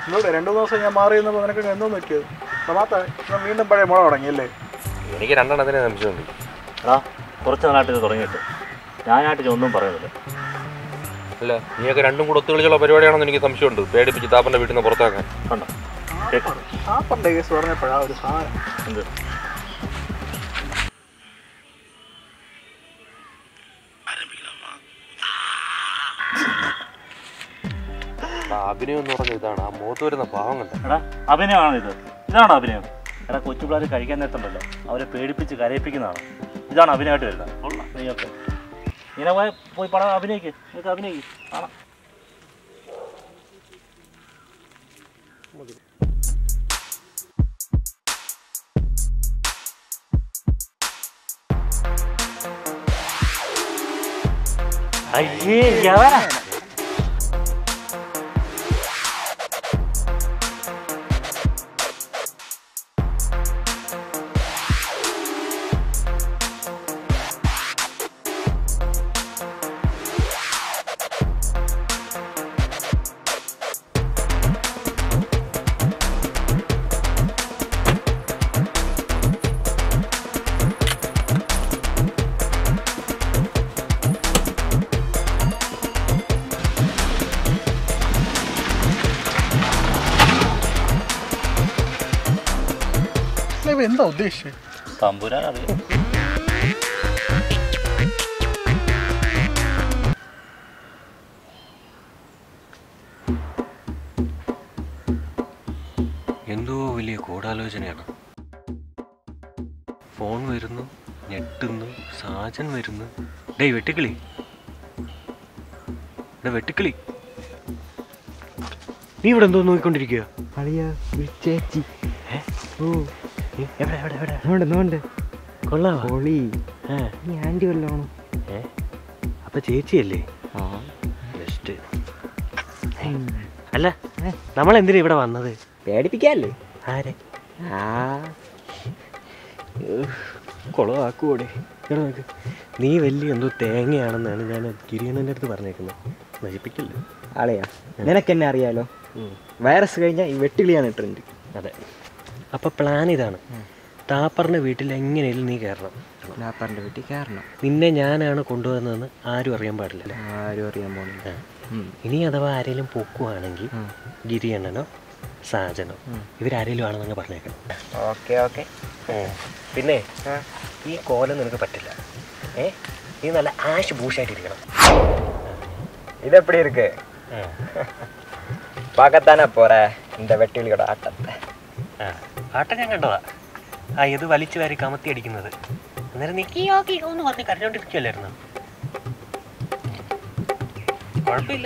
എന്നോട് രണ്ടു മൂന്ന് ദിവസം ഞാൻ മാറി നിന്നപ്പോൾ നിനക്ക് എന്തോ നോക്കിയത് മാത്ത ഇവൻ വീണ്ടും പഴയ മുള തുടങ്ങിയല്ലേ എനിക്ക് രണ്ടെണ്ണത്തിന് സംശയമുണ്ട് എടാ കുറച്ച് നാളായിട്ട് ഇത് തുടങ്ങിയിട്ട് ഞാനായിട്ട് ഒന്നും പറയുന്നില്ല അല്ല നീയൊക്കെ രണ്ടും കൂടെ ഒത്തുകളിച്ചുള്ള പരിപാടിയാണെന്ന് എനിക്ക് സംശയമുണ്ട് പേടിപ്പിച്ച് താപ്പന്റെ വീട്ടിൽ നിന്ന് പുറത്താക്കാൻ കണ്ടോ കേട്ടോ ആ പണ്ട് കേസ് പറഞ്ഞപ്പോഴാ ഒരു സാധനം എന്ത് ആ അഭിനയം എന്ന് പറഞ്ഞ ഇതാണ് ആ മുഖത്ത് വരുന്ന പാവം കണ്ട എടാ അഭിനയമാണ് ഇത് ഇതാണോ അഭിനയം എടാ കൊച്ചു പിള്ളേർ കഴിക്കാൻ നേരത്തുണ്ടല്ലോ അവരെ പേടിപ്പിച്ച് കരയിപ്പിക്കുന്നതാണ് ഇതാണ് അഭിനയമായിട്ട് വരുന്നത് കൊള്ളാം നീയൊക്കെ ഇങ്ങനെ പോയി പോയി പടം അഭിനയിക്ക് നിങ്ങൾക്ക് അഭിനയിക്ക് കാണാം അയ്യേ യവനാ അല്ല, ഇവൻ എന്താ ഉദ്ദേശിച്ചത് തമ്പുരാൻ അറിയാം എന്തോ വലിയ ഗൂഢാലോചനയാണ് ഫോൺ വരുന്നു ഞെട്ടുന്നു സാജൻ വരുന്നു ഡേയ് വെട്ടിക്കിളി ഡേ വെട്ടിക്കിളി നീ ഇവിടെ എന്തോ നോക്കിക്കൊണ്ടിരിക്കുക അളിയ ഒരു ചേച്ചി ഓ എവിടെ എവിടെ എവിടെ നോണ്ട് നോണ്ട് കൊള്ളാവാ പൊളി ഏ ഈ ആൻറ്റി വല്ലോണം ഏ അപ്പൊ ചേച്ചിയല്ലേ ആ ബെസ്റ്റ് അല്ല നമ്മൾ എന്തിനാ ഇവിടെ വന്നത് പേടിപ്പിക്കാല്ലേ ആരെ ആ കുളമാക്കൂടെ ഇവിടെ നോക്ക് നീ വലിയ എന്തോ തേങ്ങയാണെന്നാണ് ഞാൻ കിരീണൻ്റെ അടുത്ത് പറഞ്ഞേക്കുന്നത് നശിപ്പിക്കില്ല ആളെയാ നിനക്കെന്നെ അറിയാലോ വൈറസ് കഴിഞ്ഞാൽ ഈ വെട്ടുകിളിയാണ് ട്രെൻഡ് അതെ അപ്പൊ പ്ലാൻ ഇതാണ് താപ്പറിന്റെ വീട്ടിൽ എങ്ങനെയും നീ കയറണം ലാപ്പറിൻ്റെ വീട്ടിൽ കയറണം നിന്നെ ഞാനാണ് കൊണ്ടുവന്നതെന്ന് ആരും അറിയാൻ പാടില്ല ആരും അറിയാൻ പോകുന്നില്ല ഉം. ഇനി അഥവാ ആരെങ്കിലും പൊക്കുവാണെങ്കിൽ ഗിരിയണ്ണനോ സാജനോ ഇവരാരെങ്കിലും ആണെന്നങ്ങ് പറഞ്ഞേക്കണം ഓക്കെ ഓക്കെ പിന്നെ ഈ കോലം നിനക്ക് പറ്റില്ല ഏ നീ നല്ല ആഷ് ബൂഷായിട്ടിരിക്കണം இது எப்படி இருக்கு பார்க்கத்தானே போற இந்த வெட்டிலியோட ஆட்டத்தை ആ ആട്ടം ഞാൻ കണ്ടതാ ആ ഇത് വലിച്ചു വാരി കമത്തി അടിക്കുന്നത് അന്നേരം നീ കിയോ കിയോ എന്ന് പറഞ്ഞ് കരഞ്ഞോണ്ടിരിക്കുവല്ലായിരുന്നു കുഴപ്പമില്ല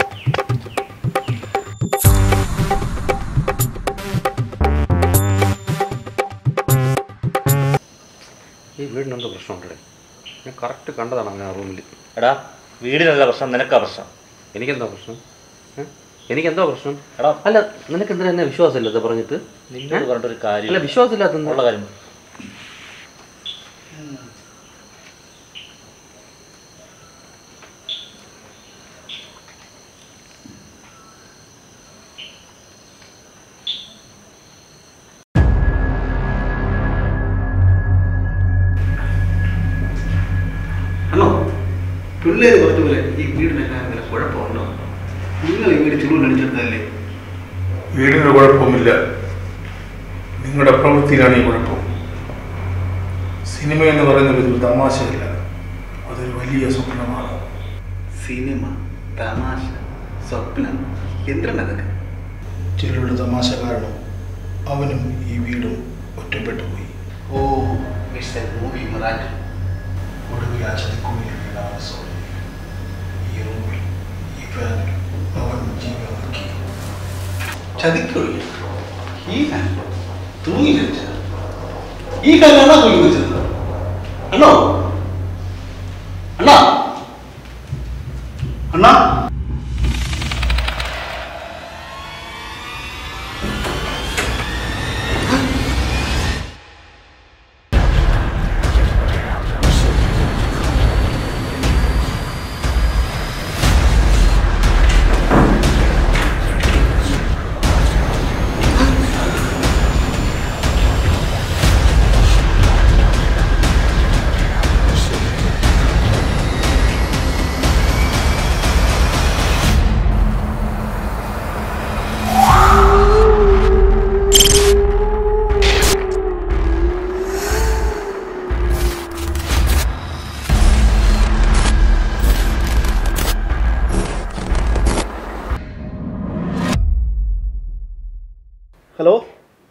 ഈ വീടിനെന്തോ പ്രശ്നമുണ്ടേ ഞാൻ കറക്റ്റ് കണ്ടതാണ് അങ്ങനെ ആ റൂമിൽ എടാ വീടിനല്ല പ്രശ്നം നിനക്കാ പ്രശ്നം എനിക്കെന്താ പ്രശ്നം ഏ? എനിക്കെന്തോ പ്രശ്നം എടാ അല്ല നിനക്ക് എന്തിനാ എന്നെ വിശ്വാസമില്ലാത്ത പറഞ്ഞിട്ട് നിന്നോട് പറഞ്ഞിട്ടൊരു കാര്യം അല്ല വിശ്വാസമില്ലാത്ത ഉള്ള കാര്യം ഹലോ പിള്ളേർ പറഞ്ഞ പോലെ ഈ വീടിനെല്ലാം അങ്ങനെ കുഴപ്പമുണ്ടോ നിങ്ങൾ ഈ വീട് ചുരുളടിച്ചെടുത്തതല്ലേ വീടിന് കുഴപ്പമില്ല നിങ്ങളുടെ പ്രവൃത്തിയിലാണ് ഈ കുഴപ്പം സിനിമ എന്ന് പറയുന്നത് ഒരു തമാശയല്ല അതൊരു വലിയ സ്വപ്നമാണ് സിനിമ തമാശ സ്വപ്നം എന്തിനാണ് അതൊക്കെ ചിലരുടെ തമാശ കാരണം അവനും ഈ വീടും ഒറ്റപ്പെട്ടു പോയി oh it's a movie Marathi ഒടുവിൽ ആ ചതിക്കുള്ളിൽ വീണാണ് സോറി ഈ റൂമിൽ ഈ ഫാനിൽ അവൻ ജീവൻ നോക്കി ചതിക്കൊഴി ഈ ഫാൻ തൂങ്ങി വെച്ച ഈ ഫാനാണോ തൂങ്ങി വെച്ചത് അണ്ണോ അണ്ണാ അണ്ണാ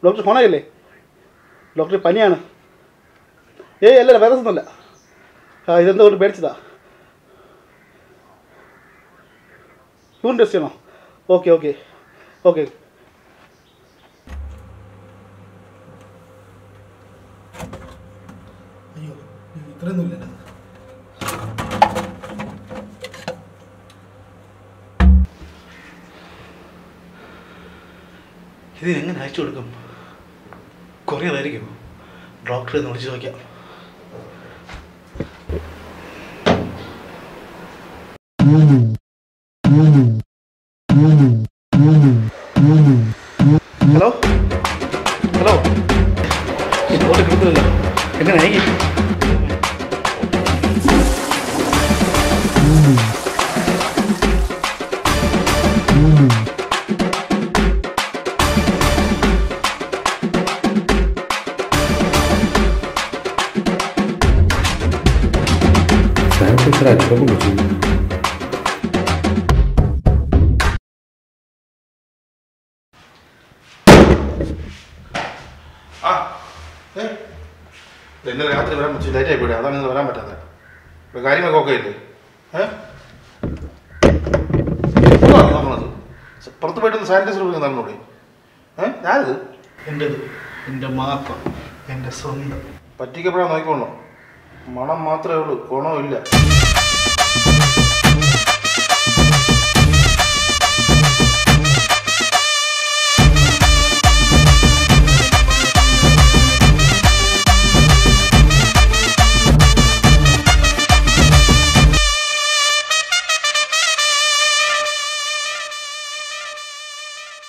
ഡോക്ടർ ഫോണായില്ലേ ഡോക്ടർ പനിയാണ് ഏയ് അല്ലല്ല വൈറസ് ഒന്നുമല്ല ആ ഇതെന്തോ കൊണ്ട് പേടിച്ചതാ യൂറിൻ ടെസ്റ്റ് ചെയ്യണോ ഓക്കെ ഓക്കെ ഓക്കെ അയ്യോ ഇത്രയൊന്നുമില്ല ഇത് എങ്ങനെ അയച്ചു കൊടുക്കും കുറേതായിരിക്കും ഡോക്ടറെ ഒന്ന് വിളിച്ച് നോക്കാം ഹലോ ഹലോ ഇങ്ങോട്ട് കിട്ടുന്നില്ല എങ്ങനെ അയക്കും ആ ഏ ഇന്നലെ രാത്രി വരാൻ പറ്റില്ല ലേറ്റായി പോയി അതാണ് ഇന്ന് വരാൻ പറ്റാത്തത് ഇവിടെ കാര്യങ്ങളൊക്കെ ഓക്കെ ഇല്ലേ ഏ ഇപ്പോഴാണ് നമ്മളത് പുറത്ത് പോയിട്ട് സാനിറ്റൈസർ ഉപയോഗിക്കാൻ തന്നോളി ഏ ഞാനിത് എൻ്റെത് എൻ്റെ മാത്രം എൻ്റെ സ്വന്തം പറ്റിക്കപ്പെടാൻ നോക്കിക്കോളൂ മണം മാത്രമേ ഉള്ളൂ ഗുണമില്ല